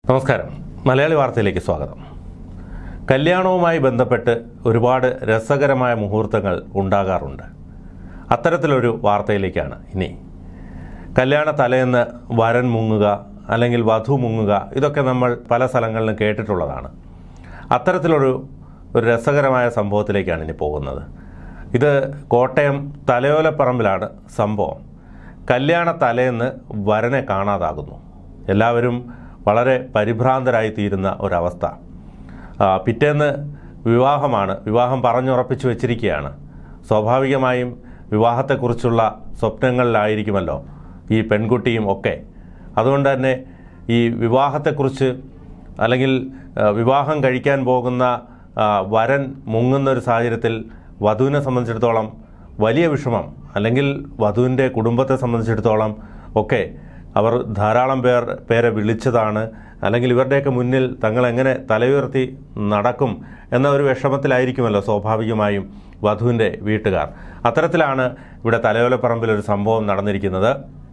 നമസ്കാരം മലയാളി വാർത്തയിലേക്ക് സ്വാഗതം കല്യാണവുമായി ബന്ധപ്പെട്ട് ഒരുപാട് രസകരമായ മുഹൂർത്തങ്ങൾ ഉണ്ടാകാറുണ്ട് അത്തരത്തിലൊരു വാർത്തയിലേക്കാണ് ഇനി കല്യാണ തലേന്ന് വരൻ മുങ്ങുക അല്ലെങ്കിൽ വധു മുങ്ങുക ഇതൊക്കെ നമ്മൾ പല സ്ഥലങ്ങളിലും കേട്ടിട്ടുള്ളതാണ് അത്തരത്തിലൊരു ഒരു രസകരമായ സംഭവത്തിലേക്കാണ് ഇനി പോകുന്നത് ഇത് കോട്ടയം തലയോലപ്പറമ്പിലാണ് സംഭവം കല്യാണ തലേന്ന് വരനെ കാണാതാകുന്നു എല്ലാവരും വളരെ പരിഭ്രാന്തരായി തീരുന്ന ഒരവസ്ഥ ആ, പിറ്റേന്ന് വിവാഹമാണ് വിവാഹം പറഞ്ഞുറപ്പിച്ചു വെച്ചിരിക്കുകയാണ് സ്വാഭാവികമായും വിവാഹത്തെക്കുറിച്ചുള്ള സ്വപ്നങ്ങളിലായിരിക്കുമല്ലോ ഈ പെൺകുട്ടിയും ഒക്കെ അതുകൊണ്ട് തന്നെ ഈ വിവാഹത്തെക്കുറിച്ച് അല്ലെങ്കിൽ ആ, വിവാഹം കഴിക്കാൻ പോകുന്ന ആ, വരൻ മുങ്ങുന്ന ഒരു സാഹചര്യത്തിൽ വധുവിനെ സംബന്ധിച്ചിടത്തോളം വലിയ വിഷമം അല്ലെങ്കിൽ വധുവിൻ്റെ കുടുംബത്തെ സംബന്ധിച്ചിടത്തോളം ഒക്കെ അവർ ധാരാളം പേർ പേരെ വിളിച്ചതാണ് അല്ലെങ്കിൽ ഇവരുടെയൊക്കെ മുന്നിൽ തങ്ങൾ എങ്ങനെ തലയുയർത്തി നടക്കും എന്ന ഒരു വിഷമത്തിലായിരിക്കുമല്ലോ സ്വാഭാവികമായും വധുവിൻ്റെ വീട്ടുകാർ അത്തരത്തിലാണ് ഇവിടെ തലയോലപ്പറമ്പിൽ ഒരു സംഭവം നടന്നിരിക്കുന്നത്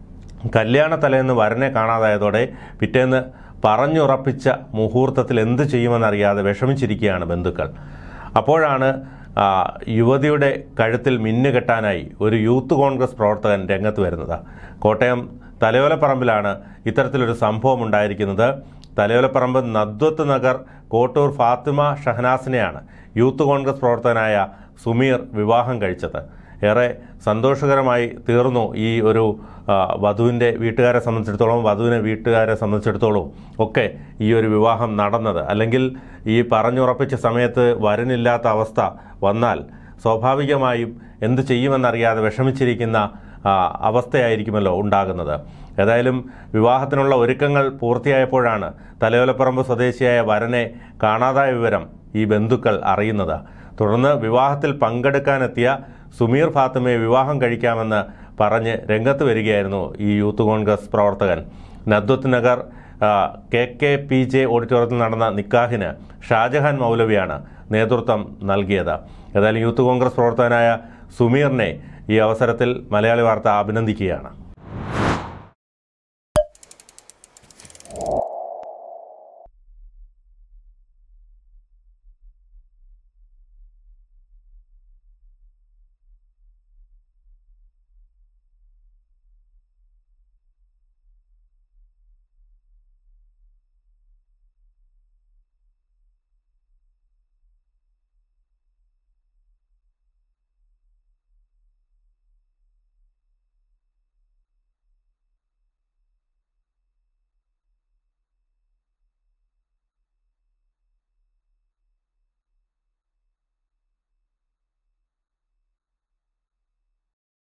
കല്യാണ തലേന്ന് വരനെ കാണാതായതോടെ പിറ്റേന്ന് പറഞ്ഞുറപ്പിച്ച മുഹൂർത്തത്തിൽ എന്ത് ചെയ്യുമെന്നറിയാതെ വിഷമിച്ചിരിക്കുകയാണ് ബന്ധുക്കൾ അപ്പോഴാണ് ആ, യുവതിയുടെ കഴുത്തിൽ മിന്നു കെട്ടാനായി ഒരു യൂത്ത് കോൺഗ്രസ് പ്രവർത്തകൻ രംഗത്ത് വരുന്നത് കോട്ടയം തലയോലപ്പറമ്പിലാണ് ഇത്തരത്തിലൊരു സംഭവം ഉണ്ടായിരിക്കുന്നത് തലയോലപ്പറമ്പ് നദ്വത്ത് നഗർ കോട്ടൂർ ഫാത്തിമ ഷഹനാസിനെയാണ് യൂത്ത് കോൺഗ്രസ് പ്രവർത്തകനായ സുമീർ വിവാഹം കഴിച്ചത് ഏറെ സന്തോഷകരമായി തീർന്നു ഈ ഒരു ആ, വധുവിൻ്റെ വീട്ടുകാരെ സംബന്ധിച്ചിടത്തോളം വധുവിനെ വീട്ടുകാരെ സംബന്ധിച്ചിടത്തോളം ഒക്കെ ഈ ഒരു വിവാഹം നടന്നത് അല്ലെങ്കിൽ ഈ പറഞ്ഞുറപ്പിച്ച സമയത്ത് വരനില്ലാത്ത അവസ്ഥ വന്നാൽ സ്വാഭാവികമായും എന്ത് ചെയ്യുമെന്നറിയാതെ വിഷമിച്ചിരിക്കുന്ന ആ, അവസ്ഥയായിരിക്കുമല്ലോ ഉണ്ടാകുന്നത് ഏതായാലും വിവാഹത്തിനുള്ള ഒരുക്കങ്ങൾ പൂർത്തിയായപ്പോഴാണ് തലയോലപ്പറമ്പ് സ്വദേശിയായ വരനെ കാണാതായ വിവരം ഈ ബന്ധുക്കൾ അറിയുന്നത് തുടർന്ന് വിവാഹത്തിൽ പങ്കെടുക്കാനെത്തിയ സുമീർ ഫാത്തിമയെ വിവാഹം കഴിക്കാമെന്ന് പറഞ്ഞ് രംഗത്ത് വരികയായിരുന്നു ഈ യൂത്ത് കോൺഗ്രസ് പ്രവർത്തകൻ നദ്വത്ത് നഗർ ആ, കെ കെ പി ജെ ഓഡിറ്റോറിയത്തിൽ നടന്ന നിക്കാഹിന് ഷാജഹാൻ മൗലവിയാണ് നേതൃത്വം നൽകിയത് ഏതായാലും യൂത്ത് കോൺഗ്രസ് പ്രവർത്തകനായ സുമീറിനെ ഈ അവസരത്തിൽ മലയാളി വാർത്ത അഭിനന്ദിക്കുകയാണ്